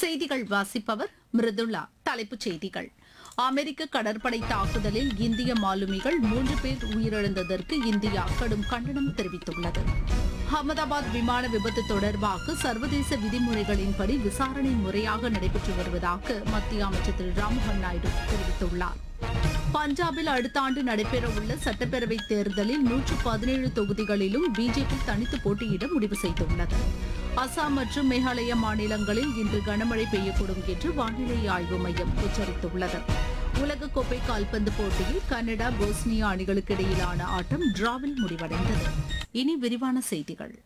செய்திகள் வாசிப்பவர் மிருதுளா தலைப்புச் செய்திகள் அமெரிக்க கடற்படை தாக்குதலில் இந்திய மாலுமிகள் மூன்று பேர் உயிரிழந்ததற்கு இந்தியா கடும் கண்டனம் தெரிவித்துள்ளது அகமதாபாத் விமான விபத்து தொடர்பாக சர்வதேச விதிமுறைகளின்படி விசாரணை முறையாக நடைபெற்று வருவதாக மத்திய அமைச்சர் திரு ராம்மோகன் நாயுடு தெரிவித்துள்ளார் பஞ்சாபில் அடுத்த ஆண்டு நடைபெறவுள்ள சட்டப்பேரவை தேர்தலில் நூற்று பதினேழு தொகுதிகளிலும் பிஜேபி தனித்து போட்டியிட முடிவு செய்துள்ளது அசாம் மற்றும் மேகாலய மாநிலங்களில் இன்று கனமழை பெய்யக்கூடும் என்று வானிலை ஆய்வு மையம் எச்சரித்துள்ளது உலகக்கோப்பை கால்பந்து போட்டியில் கனடா போஸ்னியா அணிகளுக்கு இடையிலான ஆட்டம் டிராவில் முடிவடைந்தது இனி விரிவான செய்திகள்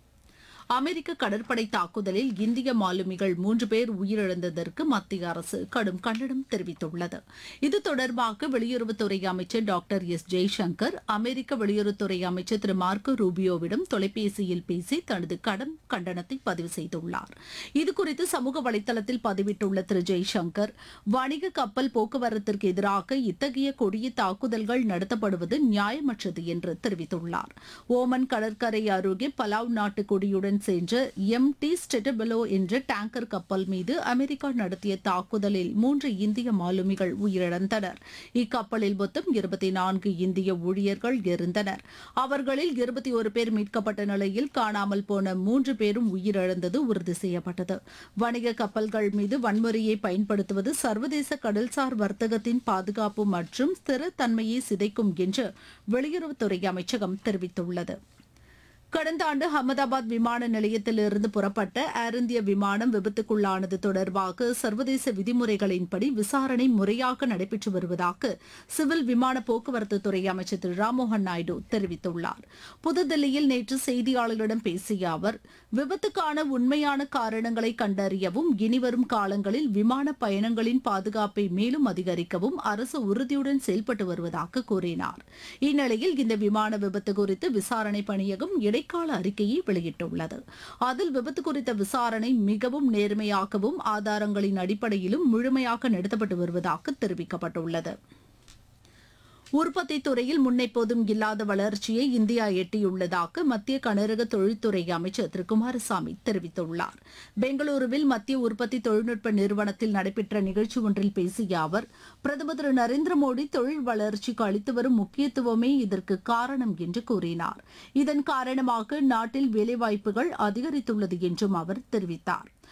அமெரிக்க கடற்படை தாக்குதலில் இந்திய மாலுமிகள் மூன்று பேர் உயிரிழந்ததற்கு மத்திய அரசு கடும் கண்டனம் தெரிவித்துள்ளது இது தொடர்பாக வெளியுறவுத்துறை அமைச்சர் டாக்டர் எஸ் ஜெய்சங்கர் அமெரிக்க வெளியுறவுத்துறை அமைச்சர் திரு மார்க்கோ ரூபியோவிடம் தொலைபேசியில் பேசி தனது கடும் கண்டனத்தை பதிவு செய்துள்ளார் இதுகுறித்து சமூக வலைதளத்தில் பதிவிட்டுள்ள திரு ஜெய்சங்கர் வணிக கப்பல் போக்குவரத்திற்கு எதிராக இத்தகைய கொடிய தாக்குதல்கள் நடத்தப்படுவது நியாயமற்றது என்று தெரிவித்துள்ளார் ஓமன் கடற்கரை அருகே பலாவ் நாட்டு கொடியுடன் சென்ற எம் டி ஸ்டெட்டபெலோ என்ற டேங்கர் கப்பல் மீது அமெரிக்கா நடத்திய தாக்குதலில் மூன்று இந்திய மாலுமிகள் உயிரிழந்தனர் இக்கப்பலில் மொத்தம் இருபத்தி நான்கு இந்திய ஊழியர்கள் இருந்தனர் அவர்களில் இருபத்தி ஒரு பேர் மீட்கப்பட்ட நிலையில் காணாமல் போன மூன்று பேரும் உயிரிழந்தது உறுதி செய்யப்பட்டது வணிக கப்பல்கள் மீது வன்முறையை பயன்படுத்துவது சர்வதேச கடல்சார் வர்த்தகத்தின் பாதுகாப்பு மற்றும் ஸ்திரத்தன்மையை சிதைக்கும் என்று வெளியுறவுத்துறை அமைச்சகம் தெரிவித்துள்ளது கடந்த ஆண்டு அகமதாபாத் விமான நிலையத்திலிருந்து புறப்பட்ட ஏர் இந்திய விமானம் விபத்துக்குள்ளானது தொடர்பாக சர்வதேச விதிமுறைகளின்படி விசாரணை முறையாக நடைபெற்று வருவதாக சிவில் விமான போக்குவரத்து துறை அமைச்சர் திரு ராம்மோகன் நாயுடு தெரிவித்துள்ளார் புதுதில்லியில் நேற்று செய்தியாளர்களிடம் பேசிய அவர் விபத்துக்கான உண்மையான காரணங்களை கண்டறியவும் இனிவரும் காலங்களில் விமான பயணங்களின் பாதுகாப்பை மேலும் அதிகரிக்கவும் அரசு உறுதியுடன் செயல்பட்டு வருவதாக கூறினார் இந்நிலையில் இந்த விமான விபத்து குறித்து விசாரணை பணியகம் இடைக்கால அறிக்கையை வெளியிட்டுள்ளது அதில் விபத்து குறித்த விசாரணை மிகவும் நேர்மையாகவும் ஆதாரங்களின் அடிப்படையிலும் முழுமையாக நடத்தப்பட்டு வருவதாக தெரிவிக்கப்பட்டுள்ளது உற்பத்தி துறையில் முன்னெப்போதும் இல்லாத வளர்ச்சியை இந்தியா எட்டியுள்ளதாக மத்திய கனரக தொழில்துறை அமைச்சர் திரு குமாரசாமி தெரிவித்துள்ளார் பெங்களூருவில் மத்திய உற்பத்தி தொழில்நுட்ப நிறுவனத்தில் நடைபெற்ற நிகழ்ச்சி ஒன்றில் பேசிய அவர் பிரதமர் திரு நரேந்திர மோடி தொழில் வளர்ச்சிக்கு அளித்து வரும் முக்கியத்துவமே இதற்கு காரணம் என்று கூறினார் இதன் காரணமாக நாட்டில் வேலைவாய்ப்புகள் அதிகரித்துள்ளது என்றும் அவர் தெரிவித்தார்